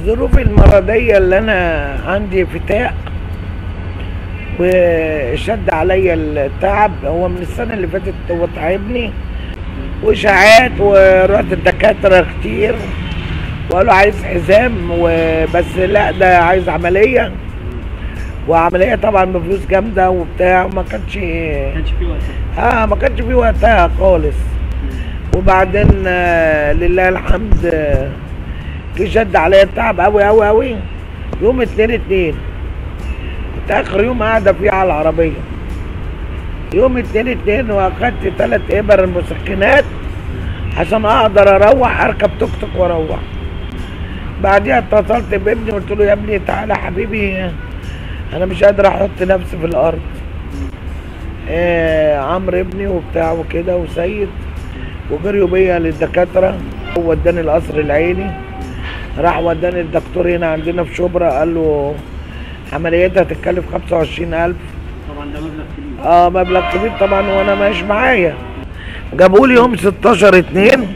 الظروف المرضية اللي أنا عندي فتاء وشد عليا التعب هو من السنة اللي فاتت هو تعبني وإشاعات ورحت الدكاترة كتير وقالوا عايز حزام وبس لا ده عايز عملية وعملية طبعا بفلوس جامدة وبتاع ما كانش ما كانش في وقت اه ما كانش في وقتها خالص وبعدين آه لله الحمد آه، جه شد عليا التعب قوي قوي قوي يوم اتنين اتنين كنت اخر يوم قاعده فيه على العربيه يوم اتنين اتنين واخدت تلات ابر مسكنات عشان اقدر اروح اركب توك توك واروح بعديها اتصلت بابني قلت له يا ابني تعالى يا حبيبي انا مش قادر احط نفسي في الارض آه عمرو ابني وبتاع وكده وسيد وجريوا بيا للدكاتره وداني القصر العيني راح وداني الدكتور هنا عندنا في شبرا قال له عمليتها هتتكلف 25000 طبعا ده مبلغ كبير اه مبلغ كبير طبعا وانا مش معايا جابوا لي يوم 16 2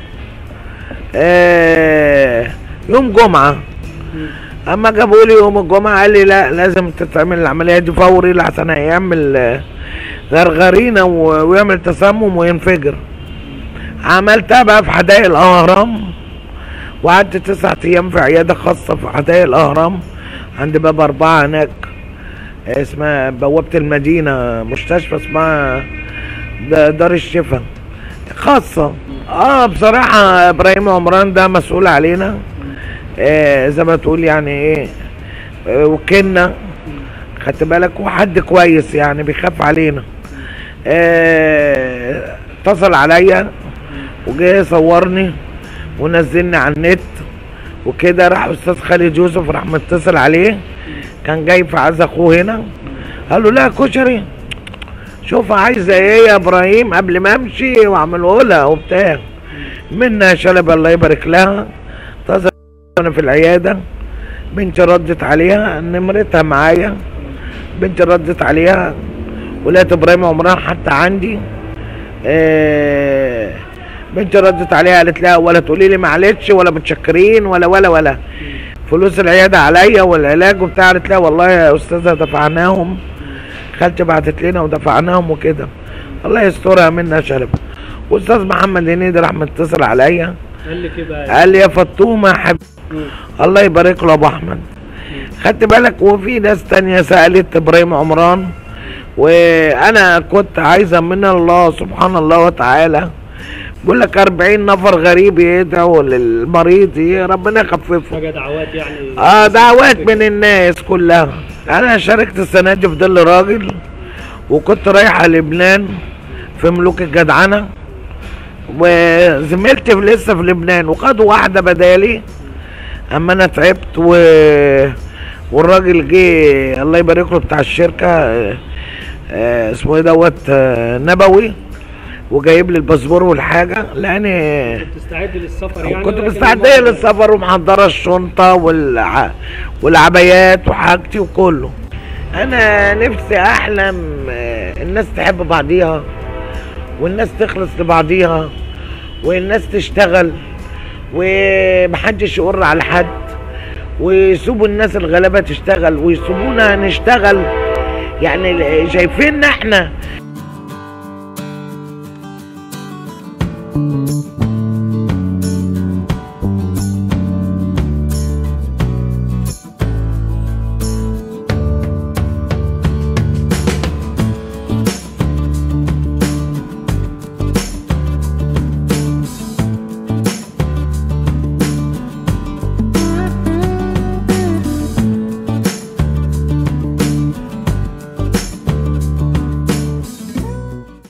آه يوم جمعه اما جابوا لي يوم الجمعه قال لي لا لازم تتعمل العمليه دي فوري لحسن هيعمل آه، غرغرينه و- ويعمل تسمم وينفجر عملتها بقى في حدائق الاهرام وقعدت تسعة ايام في عياده خاصه في حدائق الاهرام عند باب اربعه هناك اسمها بوابه المدينه مستشفى اسمها د- دار الشفا خاصه اه بصراحه ابراهيم عمران ده مسؤول علينا آه زي ما تقول يعني ايه آه وكلنا خدت بالك وحد كويس يعني بيخاف علينا آه، اتصل عليا وجه يصورني ونزلني على النت وكده راح استاذ خالد يوسف راح متصل عليه كان جاي في عز اخوه هنا قال له لا كشري شوف عايزه ايه يا ابراهيم قبل ما امشي واعمله لها وبتاع منها شلب الله يبارك لها اتصل انا في العياده بنتي ردت عليها نمرتها معايا بنتي ردت عليها ولقيت ابراهيم عمران حتى عندي آه، بنتي ردت عليها قالت لها ولا تقولي لي معلش ولا متشكرين ولا ولا ولا فلوس العياده عليا والعلاج وبتاع قالت لها والله يا استاذه دفعناهم خالتي بعتت لنا ودفعناهم وكده الله يسترها منا شرب واستاذ محمد هنيدي راح متصل عليا قال لك ايه بقى قال لي يا فطومه يا حبيبي مم. الله يبارك له ابو احمد خدت بالك وفي ناس تانية سألت ابراهيم عمران وانا كنت عايزة من الله سبحان الله وتعالى بقول لك 40 نفر غريب يدعوا للمريض ي- ربنا يخففه حاجه دعوات يعني اه دعوات من الناس كلها انا شاركت السنه دي في ظل راجل وكنت رايحه لبنان في ملوك الجدعنه وزميلتي في- لسه في لبنان وخدوا واحده بدالي اما انا تعبت و والراجل جه الله يبارك له بتاع الشركه آه، آه، اسمه ايه دوت آه، نبوي وجايب لي الباسبور والحاجه لاني كنت تستعد للسفر يعني كنت ولكن مستعدية الموضوع- للسفر ومحضرة الشنطة والع... والعبايات وحاجتي وكله أنا نفسي أحلم آه، الناس تحب بعضيها والناس تخلص لبعضيها والناس تشتغل ومحدش يقر على حد ويسيبوا الناس الغلابة تشتغل ويسيبونا نشتغل يعني شايفيننا احنا